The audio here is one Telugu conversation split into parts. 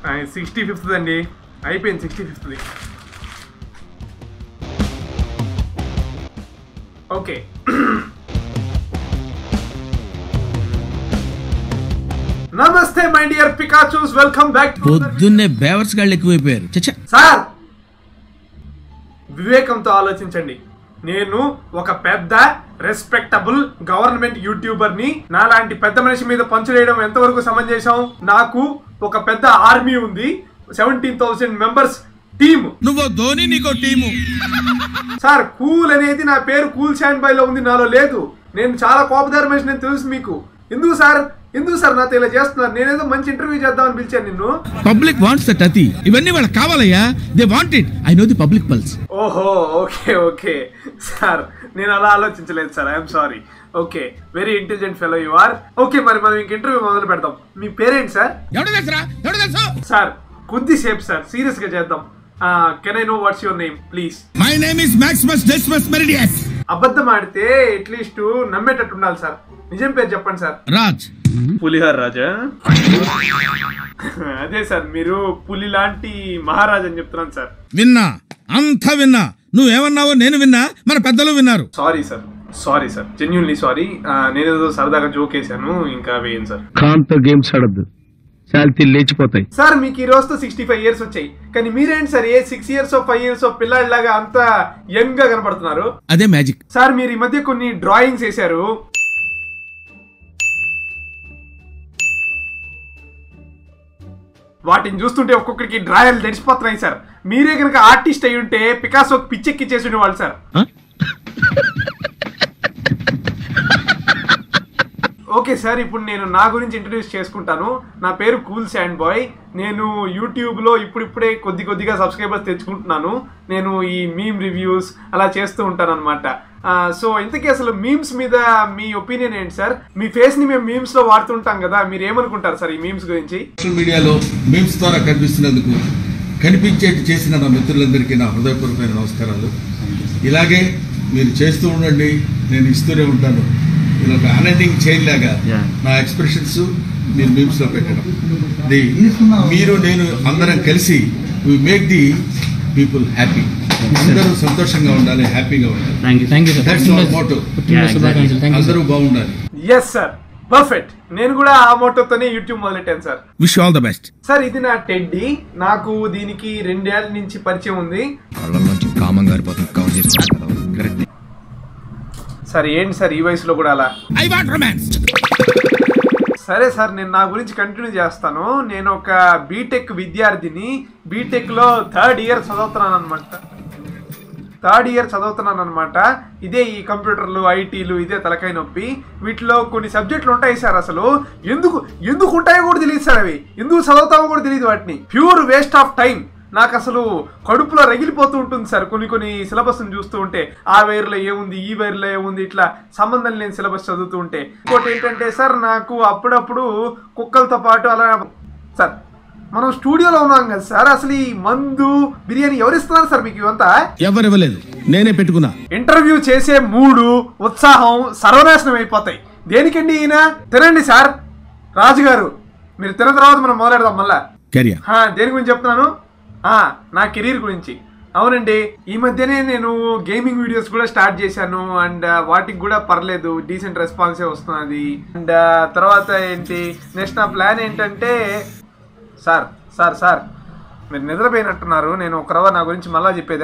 సిక్స్టీ ఫిఫ్త్ అండి అయిపోయింది సిక్స్టీ ఫిఫ్త్ది ఓకే నమస్తే my dear Pikachus welcome back పొద్దున్నే బేవర్స్ గాళ్ళు ఎక్కువైపోయారు చచ్చా సార్ వివేకంతో ఆలోచించండి నేను ఒక పెద్ద రెస్పెక్టబుల్ గవర్నమెంట్ యూట్యూబర్ ని నాలాంటి పెద్ద మనిషి మీద పంచులేయడం ఎంతవరకు సమంజసం నాకు ఒక పెద్ద ఆర్మీ ఉంది సెవెంటీన్ థౌసండ్ మెంబర్స్ టీమ్ నువ్వు ధోని నీకో టీము సార్ కూల్ అనేది నా పేరు కూల్ శాండ్ బాయ్ లో ఉంది నాలో లేదు నేను చాలా కోపదారి మనిషి నేను తెలుసు మీకు ఎందుకు సార్ ఎందుకు సార్ నాతో ఇలా చేస్తున్నారు నేనేదో మంచి ఇంటర్వ్యూ చేద్దామని పిలిచాను నిన్ను పబ్లిక్ వాంట్స్ దట్ అతి ఇవన్నీ వాళ్ళకి కావాలయ్యా they want it I know the public pulse ఓహో ఓకే ఓకే సార్ నేను అలా ఆలోచించలేదు sir I'm sorry okay very intelligent fellow you are okay మరి మనం ఇంక ఇంటర్వ్యూ మొదలు పెడదాం మీ పేరేంటి సార్ ఎవడు తెలుసురా ఎవడు తెలుసు సార్ కొద్దిసేపు సార్ సీరియస్ గా చేద్దాం can I know what's your name please my name is Maximus Desmus Meridius అబద్ధం ఆడితే అట్లీస్ట్ నమ్మేటట్టు ఉండాలి సార్ నిజం పేరు చెప్పండి సార్ రాజ్ పులిహార్ రాజా అదే సార్ మీరు పులి లాంటి మహారాజ్ అని చెప్తున్నాను సార్ విన్నా అంతా విన్నా నువ్వేమన్నావో నేను విన్నా మన పెద్దలు విన్నారు sorry sir sorry sir genuinely sorry నేనేదో సరదాగా జోక్ వేసాను ఇంకా వేయను సార్ కాంతో గేమ్స్ ఆడద్దు శాలిటీ లేచిపోతాయి సార్ మీకు ఈ రోజుతో సిక్స్టీ ఫైవ్ ఇయర్స్ వచ్చాయి కానీ మీరేంటి సార్ ఏ సిక్స్ ఇయర్స్ ఫైవ్ ఇయర్స్ పిల్లాడిలాగా అంత యంగ్ గా కనపడుతున్నారు అదే మ్యాజిక్ సార్ మీరు ఈ మధ్య కొన్ని డ్రాయింగ్స్ వేశారు వాటిని చూస్తుంటే ఒక్కొక్కరికి డ్రాయలు తెడిచిపోతున్నాయి సార్ మీరే కనుక ఆర్టిస్ట్ అయి ఉంటే పికాసో పిచ్చెక్కి చేసి ఉండేవాళ్ళు సార్ ఓకే సార్ ఇప్పుడు నేను నా గురించి ఇంట్రడ్యూస్ చేసుకుంటాను నా పేరు కూల్ శాండ్ బాయ్ నేను యూట్యూబ్లో ఇప్పుడిప్పుడే కొద్ది కొద్దిగా సబ్స్క్రైబర్స్ తెచ్చుకుంటున్నాను నేను ఈ మీమ్ రివ్యూస్ అలా చేస్తూ ఉంటాను అనమాట సో ఇంతకీ అసలు మీమ్స్ మీద మీ ఒపీనియన్ ఏంటి సార్ మీ ఫేస్ని మేము మీమ్స్లో వాడుతుంటాం కదా మీరు ఏమనుకుంటారు సార్ ఈ మీమ్స్ గురించి సోషల్ మీడియాలో మీమ్స్ ద్వారా కనిపిస్తున్నందుకు కనిపించేటి చేసిన నా మిత్రులందరికీ నా హృదయపూర్వకమైన నమస్కారాలు ఇలాగే మీరు చేస్తూ ఉండండి నేను ఇస్తూనే ఉంటాను ఇలా ఒక అన్ఎండింగ్ చైన్ లాగా నా ఎక్స్ప్రెషన్స్ మీరు మీమ్స్లో పెట్టడం ది మీరు నేను అందరం కలిసి we make the people happy అందరూ సంతోషంగా ఉండాలి హ్యాపీగా ఉండాలి thank you thank you sir that's our motto శుభాకాంక్షలు థ్యాంక్ యూ అందరూ బాగుండాలి ఎస్ సార్ పర్ఫెక్ట్ నేను కూడా ఆ మోటోతోనే యూట్యూబ్ మొదలెట్టాను sir wish all the best sir ఇది నా టెడ్డీ నాకు దీనికి రెండేళ్ల నుంచి పరిచయం ఉంది కళ్ళల్లోంచి కామం గారిపోతుంది కవర్ చేసుకుంటారు కరెక్ట్ సార్ ఏంటి సార్ ఈ వయసులో కూడా అలా ఐ వాంట్ రొమాన్స్ సరే సార్ నేను నా గురించి కంటిన్యూ చేస్తాను నేను ఒక బీటెక్ విద్యార్థిని బీటెక్లో థర్డ్ ఇయర్ చదువుతున్నాను అనమాట థర్డ్ ఇయర్ చదువుతున్నాను అనమాట ఇదే ఈ కంప్యూటర్లు ఐటీలు ఇదే తలకాయ నొప్పి వీటిలో కొన్ని సబ్జెక్టులు ఉంటాయి సార్ అసలు ఎందుకు ఎందుకు ఉంటాయో కూడా తెలియదు సార్ అవి ఎందుకు చదువుతామో కూడా తెలియదు వాటిని ప్యూర్ వేస్ట్ ఆఫ్ టైం నాకు అసలు కడుపులో రగిలిపోతూ ఉంటుంది సార్ కొన్ని కొన్ని సిలబస్ని చూస్తూ ఉంటే ఆ వైర్లో ఏముంది ఈ వైర్లో ఏముంది ఇట్లా సంబంధం లేని సిలబస్ చదువుతూ ఉంటే ఇంకోటి ఏంటంటే సార్ నాకు అప్పుడప్పుడు కుక్కలతో పాటు అలా సార్ మనం స్టూడియోలో ఉన్నాం కదా సార్ అసలు ఈ మందు బిర్యానీ ఎవరిస్తున్నారు సార్ మీకు ఇవంతా ఎవరు ఇవ్వలేదు నేనే పెట్టుకున్నా ఇంటర్వ్యూ చేసే మూడు ఉత్సాహం సర్వనాశనం అయిపోతాయి దేనికండి ఈయన తినండి సార్ రాజుగారు మీరు తిన్న తర్వాత మనం మొదలెడదాం మళ్ళా కెరియర్ హా, దేని గురించి చెప్తున్నాను ఆ, నా కెరీర్ గురించి అవునండి ఈ మధ్యనే నేను గేమింగ్ వీడియోస్ కూడా స్టార్ట్ చేశాను అండ్ వాటికి కూడా పర్లేదు డీసెంట్ రెస్పాన్సే వస్తున్నది అండ్ తర్వాత ఏంటి నెక్స్ట్ నా ప్లాన్ ఏంటంటే సార్ సార్ సార్ మీరు నిద్రపోయినట్టున్నారు నేను ఒక రవ్వ నా గురించి మళ్ళా చెప్పేదే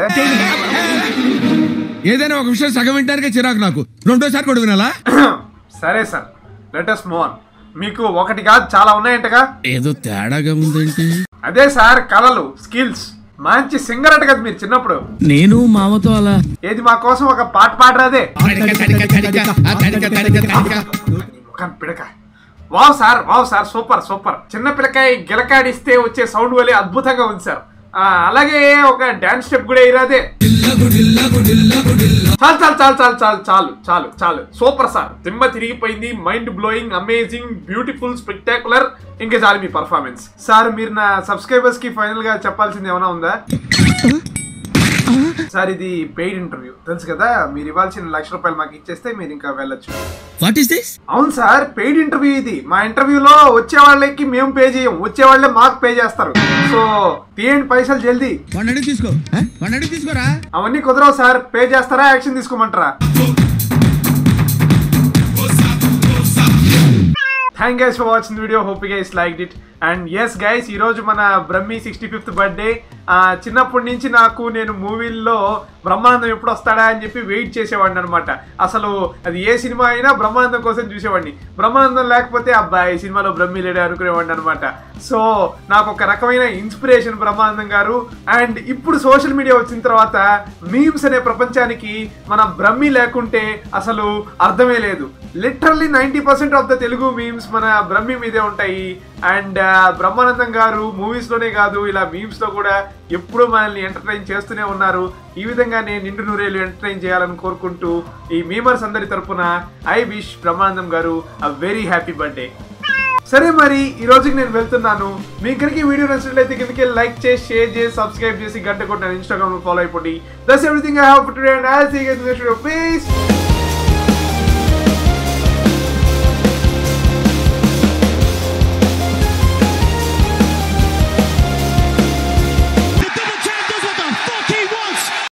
ఏదైనా ఒక విషయం సగం వింటానికే చిరాకు నాకు రెండోసారి కూడా వినాలా సరే సార్ లెటస్ మూవ్ ఆన్ మీకు ఒకటి కాదు చాలా ఉన్నాయంటగా ఏదో తేడాగా ఉందేంటి అదే సార్ కళలు స్కిల్స్ మంచి సింగర్ అట కదా మీరు చిన్నప్పుడు నేను మామతో అలా ఏది మా కోసం ఒక పాట పాడరాదే కానీ పిడక wow sir wow sir super super చిన్న పిల్లకాయ గిలకాడిస్తే వచ్చే సౌండ్ వలె అద్భుతంగా ఉంది సార్ ఆ, అలాగే ఒక డాన్స్ స్టెప్ కూడా ఇరాదే చాలు చాలు చాలు చాలు చాలు చాలు చాలు చాలు సూపర్ సార్ దిమ్మ తిరిగిపోయింది mind blowing amazing beautiful spectacular ఇంకా చాలు మీ పర్ఫార్మెన్స్ సార్ మీరు నా సబ్స్క్రైబర్స్ కి ఫైనల్ గా చెప్పాల్సింది ఏమైనా ఉందా సార్ ఇది పెయిడ్ ఇంటర్వ్యూ తెలుసు కదా మీరు ఇవ్వాల్సిన లక్ష రూపాయలు మాకు ఇచ్చేస్తే మీరు ఇంకా వెళ్ళొచ్చు వాట్ ఈస్ దిస్ అవును సార్ పెయిడ్ ఇంటర్వ్యూ ఇది మా ఇంటర్వ్యూలో వచ్చే వాళ్ళకి మేము పే చేయం వచ్చే వాళ్ళే మాకు పే చేస్తారు సో తీయండి పైసలు జల్దీ వన్ అడిగి తీసుకో వన్ అడిగి తీసుకోరా అవన్నీ కుదరవు సార్ పే చేస్తారా యాక్షన్ తీసుకోమంటారా thank guys for watching video hope guys like it and yes guys ఈరోజు మన బ్రహ్మి సిక్స్టీ ఫిఫ్త్ బర్త్డే చిన్నప్పటి నుంచి నాకు నేను మూవీల్లో బ్రహ్మానందం ఎప్పుడు వస్తాడా అని చెప్పి వెయిట్ చేసేవాడిని అనమాట అసలు అది ఏ సినిమా అయినా బ్రహ్మానందం కోసం చూసేవాడిని బ్రహ్మానందం లేకపోతే అబ్బాయి ఈ సినిమాలో బ్రహ్మి లేడే అనుకునేవాడిని అనమాట సో నాకు ఒక రకమైన ఇన్స్పిరేషన్ బ్రహ్మానందం గారు అండ్ ఇప్పుడు సోషల్ మీడియా వచ్చిన తర్వాత మీమ్స్ అనే ప్రపంచానికి మన బ్రహ్మి లేకుంటే అసలు అర్థమే లేదు literally ninety percent of the Telugu memes మన బ్రహ్మి మీదే ఉంటాయి అండ్ బ్రహ్మానందం గారు మూవీస్ లోనే కాదు ఇలా మీమ్స్ లో కూడా ఎప్పుడూ మనల్ని ఎంటర్టైన్ చేస్తూనే ఉన్నారు ఈ విధంగా నేను నిండు నూరేళ్ళు ఎంటర్టైన్ చేయాలని కోరుకుంటూ ఈ మీమర్స్ అందరి తరపున ఐ విష్ బ్రహ్మానందం గారు అ వెరీ హ్యాపీ బర్త్డే సరే మరి ఈ రోజుకి నేను వెళ్తున్నాను మీ కనుక ఈ వీడియో నచ్చినట్లయితే కిందకి లైక్ చేసి షేర్ చేసి సబ్స్క్రైబ్ చేసి గంట కొట్టిన ఇన్స్టాగ్రామ్ లో ఫాలో అయిపోండి that's everything I have today and I see you in the next video please